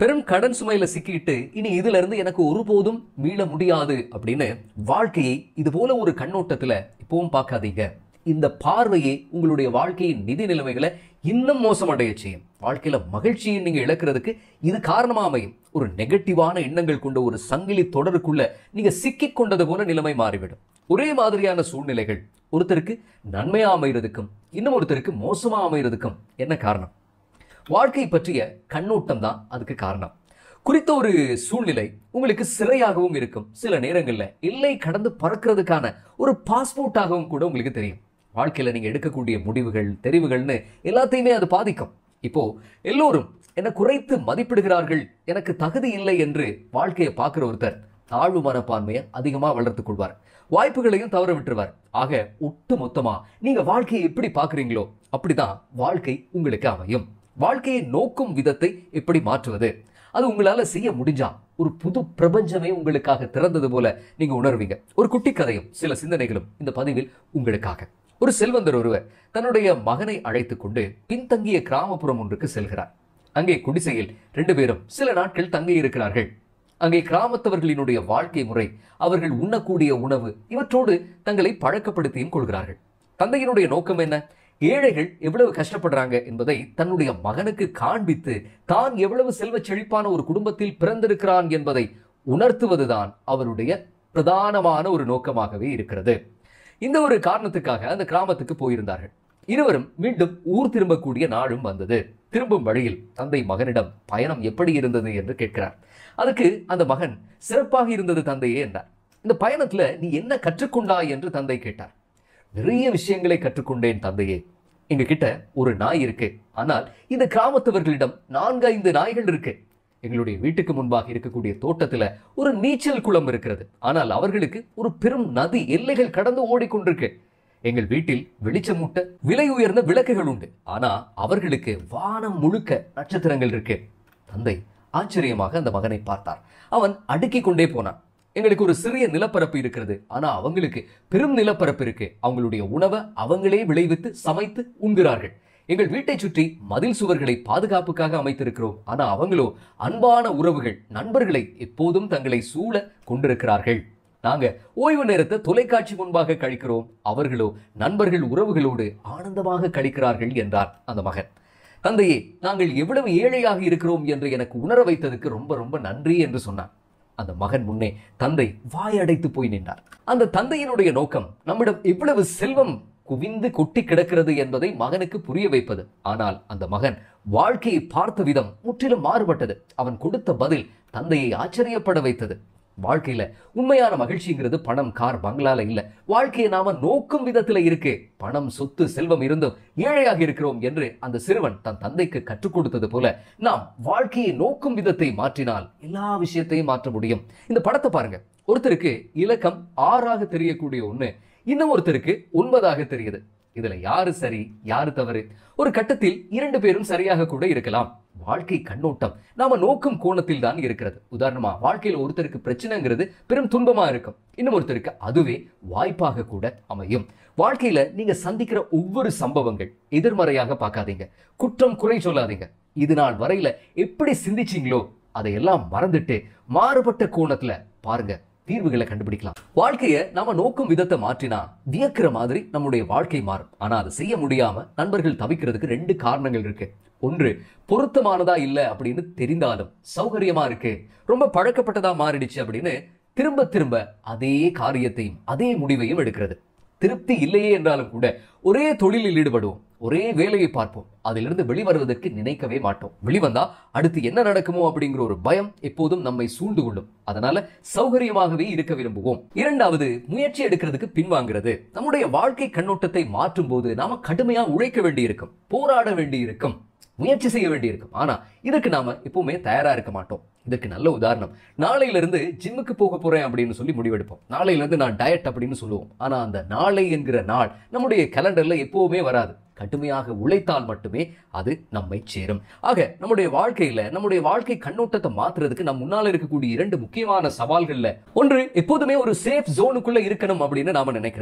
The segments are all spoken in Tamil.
பெரும் கடன் சுமையில சிக்கிட்டு இனி இதுல இருந்து எனக்கு ஒருபோதும் மீள முடியாது அப்படின்னு வாழ்க்கையை இது போல ஒரு கண்ணோட்டத்துல இப்பவும் பார்க்காதீங்க இந்த பார்வையே உங்களுடைய வாழ்க்கையின் நிதி நிலைமைகளை இன்னும் மோசமடைய செய்யும் வாழ்க்கையில மகிழ்ச்சியை நீங்க இழக்கிறதுக்கு இது காரணமா அமையும் ஒரு நெகட்டிவான எண்ணங்கள் கொண்ட ஒரு சங்கிலி தொடருக்குள்ள நீங்க சிக்கிக் கொண்டது போல நிலைமை மாறிவிடும் ஒரே மாதிரியான சூழ்நிலைகள் ஒருத்தருக்கு நன்மையா அமைகிறதுக்கும் இன்னும் ஒருத்தருக்கு மோசமா அமைகிறதுக்கும் என்ன காரணம் வாழ்க்கை பற்றிய கண்ணோட்டம் தான் அதுக்கு காரணம் குறித்த ஒரு சூழ்நிலை உங்களுக்கு சிறையாகவும் இருக்கும் சில நேரங்கள்ல எல்லை கடந்து பறக்கிறதுக்கான ஒரு பாஸ்போர்ட்டாகவும் கூட உங்களுக்கு தெரியும் வாழ்க்கையில நீங்க எடுக்கக்கூடிய முடிவுகள் தெரிவுகள்னு எல்லாத்தையுமே அது பாதிக்கும் இப்போ எல்லோரும் என்ன குறைத்து மதிப்பிடுகிறார்கள் எனக்கு தகுதி இல்லை என்று வாழ்க்கையை பார்க்கிற ஒருத்தர் தாழ்வு மனப்பான்மையை அதிகமா வளர்த்துக் கொள்வார் வாய்ப்புகளையும் தவற விட்டுருவார் ஆக ஒட்டு மொத்தமா நீங்க வாழ்க்கையை எப்படி பார்க்கறீங்களோ அப்படிதான் வாழ்க்கை உங்களுக்கு அமையும் வாழ்க்கையை நோக்கும் விதத்தை எப்படி மாற்றுவது அது உங்களால செய்ய முடிஞ்சா ஒரு புது பிரபஞ்சமே உங்களுக்காக திறந்தது போல நீங்க உணர்வீங்க ஒரு குட்டி கதையும் சில சிந்தனைகளும் இந்த பதிவில் உங்களுக்காக ஒரு செல்வந்தர் ஒருவர் தன்னுடைய மகனை அழைத்துக் கொண்டு பின்தங்கிய கிராமப்புறம் ஒன்றுக்கு செல்கிறார் அங்கே குடிசையில் ரெண்டு பேரும் சில நாட்கள் தங்கி இருக்கிறார்கள் அங்கே கிராமத்தவர்களினுடைய வாழ்க்கை முறை அவர்கள் உண்ணக்கூடிய உணவு இவற்றோடு தங்களை பழக்கப்படுத்தியும் கொள்கிறார்கள் தந்தையினுடைய நோக்கம் என்ன ஏழைகள் எவ்வளவு கஷ்டப்படுறாங்க என்பதை தன்னுடைய மகனுக்கு காண்பித்து தான் எவ்வளவு செல்வச் செழிப்பான ஒரு குடும்பத்தில் பிறந்திருக்கிறான் என்பதை உணர்த்துவதுதான் அவருடைய பிரதானமான ஒரு நோக்கமாகவே இருக்கிறது இந்த ஒரு காரணத்துக்காக அந்த கிராமத்துக்கு போயிருந்தார்கள் இருவரும் மீண்டும் ஊர் திரும்பக்கூடிய நாளும் வந்தது திரும்பும் வழியில் தந்தை மகனிடம் பயணம் எப்படி இருந்தது என்று கேட்கிறார் அதுக்கு அந்த மகன் சிறப்பாக இருந்தது தந்தையே என்றார் இந்த பயணத்துல நீ என்ன கற்றுக்கொண்டாய் என்று தந்தை கேட்டார் நிறைய விஷயங்களை கற்றுக்கொண்டேன் தந்தையே எங்க கிட்ட ஒரு நாய் இருக்கு ஆனால் இந்த கிராமத்தவர்களிடம் நான்கு ஐந்து நாய்கள் இருக்கு எங்களுடைய வீட்டுக்கு முன்பாக இருக்கக்கூடிய தோட்டத்துல ஒரு நீச்சல் குளம் இருக்கிறது ஆனால் அவர்களுக்கு ஒரு பெரும் நதி எல்லைகள் கடந்து ஓடிக்கொண்டிருக்கு எங்கள் வீட்டில் வெளிச்சமூட்ட விலை உயர்ந்த விளக்குகள் உண்டு ஆனா அவர்களுக்கு வானம் முழுக்க நட்சத்திரங்கள் இருக்கு தந்தை ஆச்சரியமாக அந்த மகனை பார்த்தார் அவன் அடுக்கிக் கொண்டே போனான் எங்களுக்கு ஒரு சிறிய நிலப்பரப்பு இருக்கிறது ஆனா அவங்களுக்கு பெரும் நிலப்பரப்பு இருக்கு அவங்களுடைய உணவை அவங்களே விளைவித்து சமைத்து உண்கிறார்கள் எங்கள் வீட்டை சுற்றி மதில் சுவர்களை பாதுகாப்புக்காக அமைத்திருக்கிறோம் ஆனா அவங்களோ அன்பான உறவுகள் நண்பர்களை எப்போதும் தங்களை சூழ கொண்டிருக்கிறார்கள் நாங்க ஓய்வு நேரத்தை தொலைக்காட்சி முன்பாக கழிக்கிறோம் அவர்களோ நண்பர்கள் உறவுகளோடு ஆனந்தமாக கழிக்கிறார்கள் என்றார் அந்த மகன் தந்தையே நாங்கள் எவ்வளவு ஏழையாக இருக்கிறோம் என்று எனக்கு உணர வைத்ததுக்கு ரொம்ப ரொம்ப நன்றி என்று சொன்னான் அந்த மகன் முன்னே தந்தை வாயடைத்து போய் நின்றார் அந்த தந்தையினுடைய நோக்கம் நம்மிடம் எவ்வளவு செல்வம் குவிந்து கொட்டி கிடக்கிறது என்பதை மகனுக்கு புரிய வைப்பது ஆனால் அந்த மகன் வாழ்க்கையை பார்த்த விதம் முற்றிலும் மாறுபட்டது அவன் கொடுத்த பதில் தந்தையை ஆச்சரியப்பட வைத்தது வாழ்க்கையில உண்மையான மகிழ்ச்சிங்கிறது பணம் கார் பங்களால இல்ல வாழ்க்கையை நாம நோக்கும் விதத்துல இருக்கு பணம் சொத்து செல்வம் இருந்தும் ஏழையாக இருக்கிறோம் என்று அந்த சிறுவன் தன் தந்தைக்கு கற்றுக் கொடுத்தது போல நாம் வாழ்க்கையை நோக்கும் விதத்தை மாற்றினால் எல்லா விஷயத்தையும் மாற்ற முடியும் இந்த படத்தை பாருங்க ஒருத்தருக்கு இலக்கம் ஆறாக தெரியக்கூடிய ஒண்ணு இன்னும் ஒருத்தருக்கு ஒன்பதாக தெரியுது இதுல யாரு சரி யாரு தவறு ஒரு கட்டத்தில் இரண்டு பேரும் சரியாக கூட இருக்கலாம் வாழ்க்கை கண்ணோட்டம் நாம நோக்கும் கோணத்தில் தான் இருக்கிறது உதாரணமா வாழ்க்கையில ஒருத்தருக்கு பிரச்சனைங்கிறது பெரும் துன்பமா இருக்கும் இன்னும் ஒருத்தருக்கு அதுவே வாய்ப்பாக கூட அமையும் வாழ்க்கையில நீங்க சந்திக்கிற ஒவ்வொரு சம்பவங்கள் எதிர்மறையாக பார்க்காதீங்க குற்றம் குறை சொல்லாதீங்க இது நாள் வரையில எப்படி சிந்திச்சீங்களோ அதையெல்லாம் மறந்துட்டு மாறுபட்ட கோணத்துல பாருங்க தீர்வுகளை கண்டுபிடிக்கலாம் வாழ்க்கைய நாம நோக்கும் விதத்தை மாற்றினா வியக்கிற மாதிரி நம்முடைய வாழ்க்கை மாறும் ஆனா அதை செய்ய முடியாம நண்பர்கள் தவிக்கிறதுக்கு ரெண்டு காரணங்கள் இருக்கு ஒன்று பொருத்தமானதா இல்ல அப்படின்னு தெரிந்தாலும் சௌகரியமா இருக்கு ரொம்ப பழக்கப்பட்டதா மாறிடுச்சு அப்படின்னு திரும்ப திரும்ப அதே காரியத்தையும் அதே முடிவையும் எடுக்கிறது திருப்தி இல்லையே என்றாலும் கூட ஒரே தொழிலில் ஈடுபடுவோம் ஒரே வேலையை பார்ப்போம் அதிலிருந்து வெளிவருவதற்கு நினைக்கவே மாட்டோம் வெளிவந்தா அடுத்து என்ன நடக்குமோ அப்படிங்கிற ஒரு பயம் எப்போதும் நம்மை சூழ்ந்து கொள்ளும் அதனால சௌகரியமாகவே இருக்க விரும்புவோம் இரண்டாவது முயற்சி எடுக்கிறதுக்கு பின்வாங்கிறது நம்முடைய வாழ்க்கை கண்ணோட்டத்தை மாற்றும் போது நாம கடுமையா உழைக்க வேண்டியிருக்கும் போராட வேண்டியிருக்கும் முயற்சி செய்ய வேண்டியிருக்கும் ஆனா இதுக்கு நாம எப்பவுமே தயாரா இருக்க மாட்டோம் இதுக்கு நல்ல உதாரணம் நாளையில இருந்து ஜிம்முக்கு போக போறேன் அப்படின்னு சொல்லி முடிவெடுப்போம் நாளையில இருந்து நான் டயட் அப்படின்னு சொல்லுவோம் ஆனா அந்த நாளை என்கிற நாள் நம்முடைய கேலண்டர்ல எப்பவுமே வராது கடுமையாக உழைத்தால் மட்டுமே அது நம்மை சேரும் ஆக நம்முடைய வாழ்க்கையில நம்முடைய வாழ்க்கை கண்ணோட்டத்தை மாத்துறதுக்கு நம் முன்னால இருக்கக்கூடிய இரண்டு முக்கியமான சவால்கள்ல ஒன்று எப்போதுமே ஒரு சேஃப் ஜோனுக்குள்ள இருக்கணும் அப்படின்னு நாம நினைக்கிறது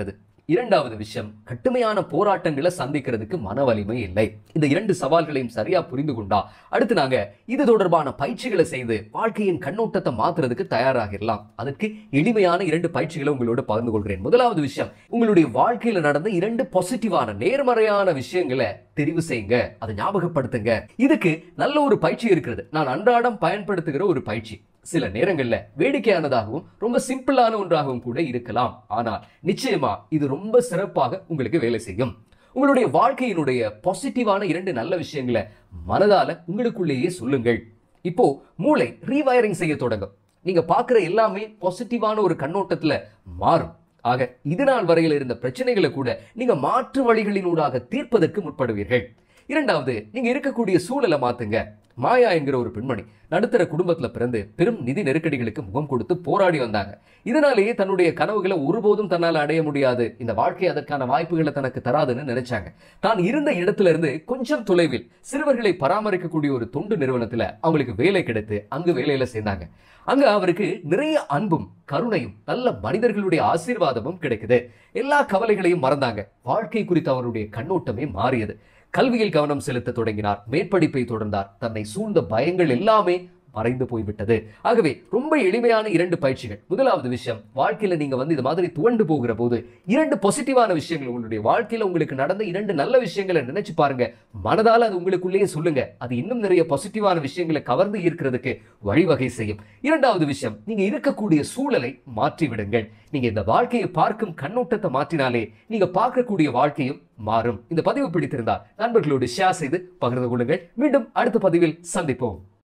இரண்டாவது விஷயம் கடுமையான போராட்டங்களை சந்திக்கிறதுக்கு மன வலிமை இல்லை இந்த இரண்டு சவால்களையும் சரியா புரிந்து கொண்டா அடுத்து நாங்க இது தொடர்பான பயிற்சிகளை செய்து வாழ்க்கையின் கண்ணோட்டத்தை மாத்துறதுக்கு தயாராகிடலாம் அதற்கு எளிமையான இரண்டு பயிற்சிகளை உங்களோட பகிர்ந்து கொள்கிறேன் முதலாவது விஷயம் உங்களுடைய வாழ்க்கையில நடந்த இரண்டு பாசிட்டிவான நேர்மறையான விஷயங்களை தெரிவு செய்யுங்க அதை ஞாபகப்படுத்துங்க இதுக்கு நல்ல ஒரு பயிற்சி இருக்கிறது நான் அன்றாடம் பயன்படுத்துகிற ஒரு பயிற்சி சில நேரங்கள்ல வேடிக்கையானதாகவும் ரொம்ப சிம்பிளான ஒன்றாகவும் கூட இருக்கலாம் ஆனால் நிச்சயமா இது ரொம்ப சிறப்பாக உங்களுக்கு வேலை செய்யும் உங்களுடைய வாழ்க்கையினுடைய பாசிட்டிவான இரண்டு நல்ல விஷயங்களை மனதால உங்களுக்குள்ளேயே சொல்லுங்கள் இப்போ மூளை ரீவயரிங் செய்ய தொடங்கும் நீங்க பார்க்குற எல்லாமே பாசிட்டிவான ஒரு கண்ணோட்டத்துல மாறும் ஆக இது நாள் வரையில் இருந்த பிரச்சனைகளை கூட நீங்க மாற்று வழிகளினூடாக தீர்ப்பதற்கு முற்படுவீர்கள் இரண்டாவது நீங்க இருக்கக்கூடிய சூழலை மாத்துங்க மாயா என்கிற ஒரு பெண்மணி நடுத்தர குடும்பத்துல பிறந்து பெரும் நிதி நெருக்கடிகளுக்கு முகம் கொடுத்து போராடி வந்தாங்க இதனாலேயே தன்னுடைய கனவுகளை ஒருபோதும் தன்னால் அடைய முடியாது இந்த வாழ்க்கை அதற்கான வாய்ப்புகளை தனக்கு தராதுன்னு நினைச்சாங்க தான் இருந்த இடத்துல இருந்து கொஞ்சம் தொலைவில் சிறுவர்களை பராமரிக்கக்கூடிய ஒரு தொண்டு நிறுவனத்துல அவங்களுக்கு வேலை கிடைத்து அங்கு வேலையில சேர்ந்தாங்க அங்க அவருக்கு நிறைய அன்பும் கருணையும் நல்ல மனிதர்களுடைய ஆசீர்வாதமும் கிடைக்குது எல்லா கவலைகளையும் மறந்தாங்க வாழ்க்கை குறித்த அவருடைய கண்ணோட்டமே மாறியது கல்வியில் கவனம் செலுத்த தொடங்கினார் மேற்படிப்பை தொடர்ந்தார் தன்னை சூழ்ந்த பயங்கள் எல்லாமே மறைந்து போய்விட்டது ஆகவே ரொம்ப எளிமையான இரண்டு பயிற்சிகள் முதலாவது விஷயம் வாழ்க்கையில நீங்க வந்து இது மாதிரி துவண்டு போகிற போது இரண்டு பாசிட்டிவான விஷயங்கள் உங்களுடைய வாழ்க்கையில உங்களுக்கு நடந்த இரண்டு நல்ல விஷயங்களை நினைச்சு பாருங்க மனதால அது உங்களுக்குள்ளேயே சொல்லுங்க அது இன்னும் நிறைய பாசிட்டிவான விஷயங்களை கவர்ந்து ஈர்க்கிறதுக்கு வழிவகை செய்யும் இரண்டாவது விஷயம் நீங்க இருக்கக்கூடிய சூழலை மாற்றி விடுங்கள் நீங்க இந்த வாழ்க்கையை பார்க்கும் கண்ணோட்டத்தை மாற்றினாலே நீங்க பார்க்கக்கூடிய வாழ்க்கையும் மாறும் இந்த பதிவு பிடித்திருந்தால் நண்பர்களோடு ஷேர் செய்து பகிர்ந்து கொள்ளுங்கள் மீண்டும் அடுத்த பதிவில் சந்திப்போம்